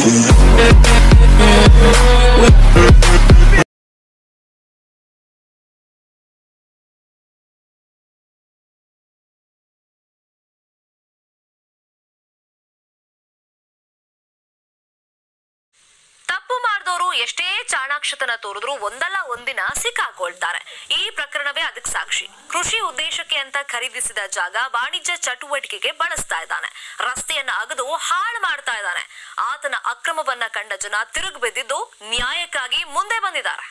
ತಪ್ಪು ಮಾಡಿದವರು ಎಷ್ಟೇ ಚಾಣಾಕ್ಷತನ ತೋರಿದ್ರು ಒಂದಲ್ಲ ಒಂದಿನ ಸಿಕ್ಕಾಕೊಳ್ತಾರೆ ಈ ಪ್ರಕರಣವೇ ಅದಕ್ಕೆ ಸಾಕ್ಷಿ ಕೃಷಿ ಉದ್ದೇಶಕ್ಕೆ ಅಂತ ಖರೀದಿಸಿದ ಜಾಗ ವಾಣಿಜ್ಯ ಚಟುವಟಿಕೆಗೆ ಬಳಸ್ತಾ ಇದ್ದಾನೆ ರಸ್ತೆಯನ್ನ ಅಗದು ಹಾಳು ಮಾಡ್ತಾ ಇದ್ದಾನೆ ಆತನ ಅಕ್ರಮವನ್ನ ಕಂಡ ಜನ ತಿರುಗಿ ಬಿದ್ದಿದ್ದು ನ್ಯಾಯಕ್ಕಾಗಿ ಮುಂದೆ ಬಂದಿದ್ದಾರೆ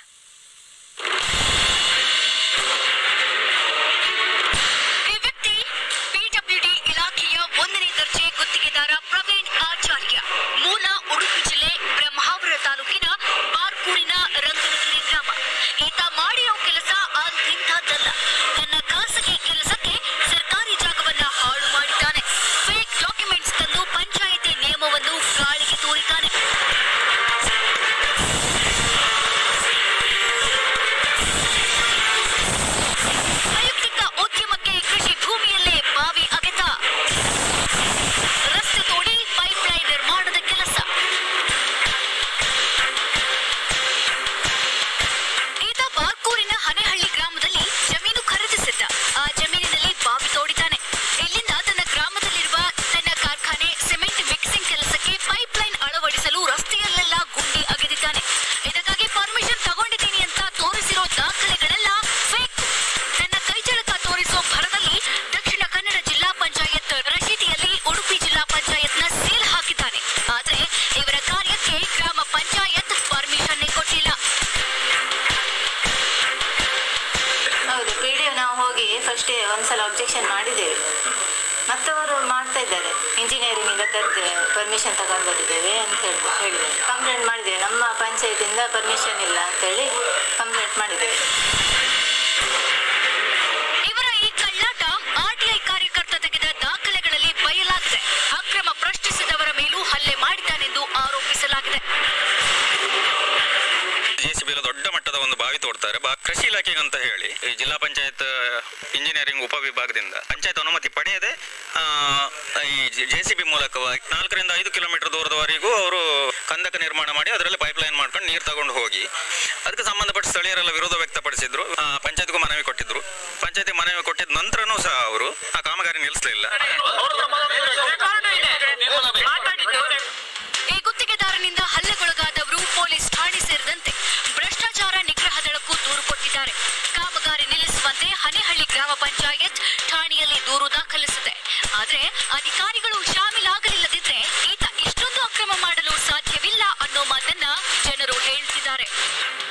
ಈ ವ್ಯಕ್ತಿ ಪಿಡಬ್ಲ್ಯೂಡಿ ಇಲಾಖೆಯ ಒಂದನೇ ದರ್ಜೆ ಗುತ್ತಿಗೆದಾರ ಪ್ರವೀಣ್ ಆಚಾರ್ಯ ಮೂಲ ಉಡುಪಿ ಜಿಲ್ಲೆ ಬ್ರಹ್ಮಾವರ ತಾಲೂಕಿನ ಬಾರ್ಕೂರಿನ ರಂಗನಗಿರಿ ಗ್ರಾಮ ಈತ ಮಾಡಿರೋ ಕೆಲಸ ಅಂತಿಂಥದ್ದಲ್ಲ ತನ್ನ ಖಾಸಗಿ ಕೆಲಸಕ್ಕೆ ಸರ್ಕಾರಿ ಜಾಗವನ್ನ ಹಾಳು ಮಾಡಿದ್ದಾನೆ ಫೇಕ್ ಡಾಕ್ಯುಮೆಂಟ್ಸ್ ತಂದು ಪಂಚಾಯಿತಿ ನಿಯಮವನ್ನು ಗಾಳಿಗೆ ತೂರಿದ್ದಾನೆ ವೈಯಕ್ತಿಕ ಉದ್ಯಮಕ್ಕೆ ಕೃಷಿ ಭೂಮಿಯಲ್ಲೇ ಬಾವಿ ಅಗೆತ ರಸ್ತೆ ತೋಡಿ ಪೈಪ್ಲೈನ್ ನಿರ್ಮಾಣದ ಕೆಲಸ ಈತ ಬಾರ್ಕೂರಿನ ಹನೆಹಳ್ಳಿ ಗ್ರಾಮದಲ್ಲಿ ಜಮೀನು ಖರೀದಿಸಿದ್ದ ಆ ಜಮೀನಿನಲ್ಲಿ ಬಾವಿ ತೋಡಿದ್ದಾನೆ ಇಲ್ಲಿಂದ ತನ್ನ ಗ್ರಾಮದಲ್ಲಿರುವ ತನ್ನ ಕಾರ್ಖಾನೆ ಸಿಮೆಂಟ್ ಮಿಕ್ಸಿಂಗ್ ಕೆಲಸಕ್ಕೆ ಪೈಪ್ಲೈನ್ ಅಳವಡಿಸಲು ರಸ್ತೆಯಲ್ಲೆಲ್ಲ ಗುಂಡಿ ಅಗೆದಿದ್ದಾನೆ ಇದಕ್ಕಾಗಿ ಪರ್ಮಿಷನ್ ತಗೊಂಡಿದ್ದೀನಿ ಅಂತ ತೋರಿಸಿರೋ ದಾಖಲೆಗಳೆಲ್ಲ ಫೇಕ್ ತನ್ನ ಕೈಚಳಕ ತೋರಿಸೋ ಭರದಲ್ಲಿ ದಕ್ಷಿಣ ಕನ್ನಡ ಜಿಲ್ಲಾ ಪಂಚಾಯತ್ ರಶೀದಿಯಲ್ಲಿ ಉಡುಪಿ ಜಿಲ್ಲಾ ಪಂಚಾಯತ್ನ ಸೀಲ್ ಹಾಕಿದ್ದಾನೆ ಆದರೆ ಇವರ ಕಾರ್ಯಕ್ಕೆ ಗ್ರಾಮ ಪಂಚಾಯತ್ ಪರ್ಮಿಷನ್ ಕೊಟ್ಟಿಲ್ಲ ಹೌದು ಪಿ ಡಿ ನಾವು ಹೋಗಿ ಫಸ್ಟ್ ಒಂದ್ಸಲ ಅಬ್ಜೆಕ್ಷನ್ ಮಾಡಿದ್ದೇವೆ ಮತ್ತೆ ಅವರು ಮಾಡ್ತಾ ಇದ್ದಾರೆ ಇಂಜಿನಿಯರಿಂಗಿಂದ ತರ್ತೇವೆ ಪರ್ಮಿಷನ್ ತಗೊಂಡು ಬಂದಿದ್ದೇವೆ ಅಂತ ಹೇಳಿ ಹೇಳಿದ್ದಾರೆ ಕಂಪ್ಲೇಂಟ್ ಮಾಡಿದ್ದೇವೆ ನಮ್ಮ ಪಂಚಾಯತಿಂದ ಪರ್ಮಿಷನ್ ಇಲ್ಲ ಅಂತೇಳಿ ಕಂಪ್ಲೇಂಟ್ ಮಾಡಿದ್ದೇವೆ ಇವರ ಈ ಕಳ್ಳಾಟ ಆರ್ಟಿಐ ಕಾರ್ಯಕರ್ತ ತೆಗೆದ ದಾಖಲೆಗಳಲ್ಲಿ ಬಯಲಾಗಿದೆ ಅಕ್ರಮ ಪ್ರಶ್ನಿಸಿದವರ ಮೇಲೂ ಹಲ್ಲೆ ಮಾಡಿದ್ದಾನೆಂದು ಆರೋಪಿಸಲಾಗಿದೆ ಜೆಸಿಬಿಯಲ್ಲಿ ದೊಡ್ಡ ಮಟ್ಟದ ಒಂದು ಬಾವಿ ತೋಡ್ತಾರೆ ಬಾ ಕೃಷಿ ಇಲಾಖೆಗೆ ಅಂತ ಹೇಳಿ ಈ ಜಿಲ್ಲಾ ಪಂಚಾಯತ್ ಇಂಜಿನಿಯರಿಂಗ್ ಉಪವಿಭಾಗದಿಂದ ಪಂಚಾಯತ್ ಅನುಮತಿ ಪಡೆಯದೆ ಆ, ಈ ಜೆಸಿಬಿ ಮೂಲಕವಾಗಿ ನಾಲ್ಕರಿಂದ ಐದು ಕಿಲೋಮೀಟರ್ ದೂರದವರೆಗೂ ಅವರು ಕಂದಕ ನಿರ್ಮಾಣ ಮಾಡಿ ಅದರಲ್ಲಿ ಪೈಪ್ ಲೈನ್ ಮಾಡ್ಕೊಂಡು ನೀರು ತಗೊಂಡು ಹೋಗಿ ಅದಕ್ಕೆ ಸಂಬಂಧಪಟ್ಟ ಸ್ಥಳೀಯರೆಲ್ಲ ವಿರೋಧ ವ್ಯಕ್ತಪಡಿಸಿದ್ರು ಆ, ಪಂಚಾಯತ್ಗೂ ಮನವಿ ಕೊಟ್ಟಿದ್ರು ಪಂಚಾಯತ್ ಮನವಿ ಕೊಟ್ಟಿದ ನಂತರನೂ ಸಹ ಅವರು ಆ ಕಾಮಗಾರಿ ನಿಲ್ಲಿಸಲಿಲ್ಲ ಈ ಗುತ್ತಿಗೆದಾರನಿಂದ ಹಲ್ಲೆಗೊಳಗಾದವರು ಪೊಲೀಸ್ ಠಾಣೆ ಸೇರಿದಂತೆ ಭ್ರಷ್ಟಾಚಾರ ನಿಗ್ರಹ ದಳಕ್ಕೂ ದೂರು ಕೊಟ್ಟಿದ್ದಾರೆ ಕಾಮಗಾರಿ ನಿಲ್ಲಿಸುವಂತೆ ಹನೇಹಳ್ಳಿ ಗ್ರಾಮ ಪಂಚಾಯತ್ ಠಾಣೆಯಲ್ಲಿ ದೂರು ದಾಖಲಿಸಿದೆ ಆದ್ರೆ ಅಧಿಕಾರಿಗಳು ಶಾಮೀಲಾಗಲಿಲ್ಲದಿದ್ರೆ ಈತ ಇಷ್ಟೊಂದು ಅಕ್ರಮ ಮಾಡಲು ಸಾಧ್ಯವಿಲ್ಲ ಅನ್ನೋ ಮಾತನ್ನ ಜನರು ಹೇಳ್ತಿದ್ದಾರೆ